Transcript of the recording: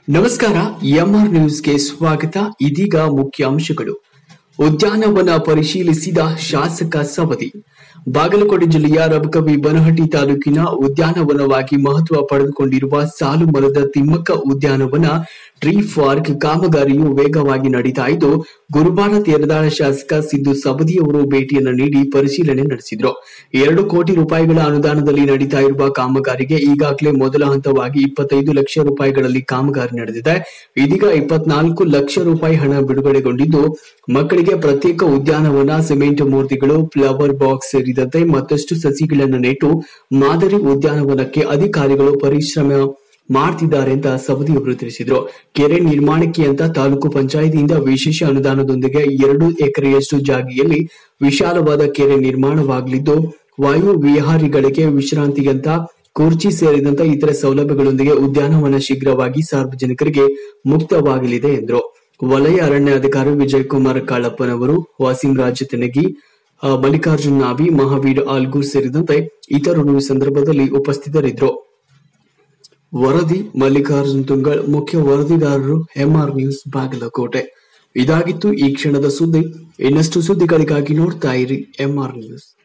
ನಮಸ್ಕಾರ ಎಂಆರ್ ನ್ಯೂಸ್ಗೆ ಸ್ವಾಗತ ಇದೀಗ ಮುಖ್ಯಾಂಶಗಳು ಉದ್ಯಾನವನ ಪರಿಶೀಲಿಸಿದ ಶಾಸಕ ಸವದಿ ಬಾಗಲಕೋಟೆ ಜಿಲ್ಲೆಯ ರಬಕವಿ ಬನಹಟ್ಟಿ ತಾಲೂಕಿನ ಉದ್ಯಾನವನವಾಗಿ ಮಹತ್ವ ಪಡೆದುಕೊಂಡಿರುವ ಸಾಲು ಮರದ ತಿಮ್ಮಕ್ಕ ಉದ್ಯಾನವನ ಟ್ರೀ ಪಾರ್ಕ್ ಕಾಮಗಾರಿಯು ವೇಗವಾಗಿ ನಡೀತಾ ಇದ್ದು ಗುರುವಾರ ತೇರದಾಳ ಶಾಸಕ ಸಿದ್ದು ಸವದಿಯವರು ಭೇಟಿಯನ್ನು ನೀಡಿ ಪರಿಶೀಲನೆ ನಡೆಸಿದ್ರು ಎರಡು ಕೋಟಿ ರೂಪಾಯಿಗಳ ಅನುದಾನದಲ್ಲಿ ನಡೀತಾ ಇರುವ ಕಾಮಗಾರಿಗೆ ಈಗಾಗಲೇ ಮೊದಲ ಹಂತವಾಗಿ ಇಪ್ಪತ್ತೈದು ಲಕ್ಷ ರೂಪಾಯಿಗಳಲ್ಲಿ ಕಾಮಗಾರಿ ನಡೆದಿದೆ ಇದೀಗ ಇಪ್ಪತ್ನಾಲ್ಕು ಲಕ್ಷ ರೂಪಾಯಿ ಹಣ ಬಿಡುಗಡೆಗೊಂಡಿದ್ದು ಮಕ್ಕಳಿಗೆ ಪ್ರತ್ಯೇಕ ಉದ್ಯಾನವನ ಸಿಮೆಂಟ್ ಮೂರ್ತಿಗಳು ಫ್ಲವರ್ ಬಾಕ್ಸ್ ಸೇರಿದಂತೆ ಮತ್ತಷ್ಟು ಸಸಿಗಳನ್ನು ನೆಟ್ಟು ಮಾದರಿ ಉದ್ಯಾನವನಕ್ಕೆ ಅಧಿಕಾರಿಗಳು ಪರಿಶ್ರಮ ಮಾಡ್ತಿದ್ದಾರೆ ಅಂತ ಸವದಿ ಅವರು ತಿಳಿಸಿದ್ರು ಕೆರೆ ನಿರ್ಮಾಣಕ್ಕೆ ಅಂತ ತಾಲೂಕು ಪಂಚಾಯಿತಿಯಿಂದ ವಿಶೇಷ ಅನುದಾನದೊಂದಿಗೆ ಎರಡು ಎಕರೆಯಷ್ಟು ಜಾಗೆಯಲ್ಲಿ ವಿಶಾಲವಾದ ಕೆರೆ ನಿರ್ಮಾಣವಾಗಲಿದ್ದು ವಾಯು ವಿಹಾರಿಗಳಿಗೆ ವಿಶ್ರಾಂತಿಗಂತ ಕುರ್ಚಿ ಸೇರಿದಂತೆ ಇತರೆ ಸೌಲಭ್ಯಗಳೊಂದಿಗೆ ಉದ್ಯಾನವನ ಶೀಘ್ರವಾಗಿ ಸಾರ್ವಜನಿಕರಿಗೆ ಮುಕ್ತವಾಗಲಿದೆ ಎಂದರು ವಲಯ ಅರಣ್ಯಾಧಿಕಾರಿ ವಿಜಯ್ ಕುಮಾರ್ ಕಾಳಪ್ಪನವರು ವಾಸಿಂರಾಜ್ ತೆನಗಿ ಆ, ಮಲ್ಲಿಕಾರ್ಜುನ್ ನಾವಿ ಮಹಾವೀರ್ ಆಲ್ಗೂರ್ ಸೇರಿದಂತೆ ಇತರರು ಈ ಸಂದರ್ಭದಲ್ಲಿ ಉಪಸ್ಥಿತರಿದ್ದರು ವರದಿ ಮಲ್ಲಿಕಾರ್ಜುನ್ ತುಂಗಳ್ ಮುಖ್ಯ ವರದಿಗಾರರು ಎಂಆರ್ ನ್ಯೂಸ್ ಬಾಗಲಕೋಟೆ ಇದಾಗಿತ್ತು ಈ ಕ್ಷಣದ ಸುದ್ದಿ ಇನ್ನಷ್ಟು ಸುದ್ದಿಗಳಿಗಾಗಿ ನೋಡ್ತಾ ಇರಿ ಎಂಆರ್ ನ್ಯೂಸ್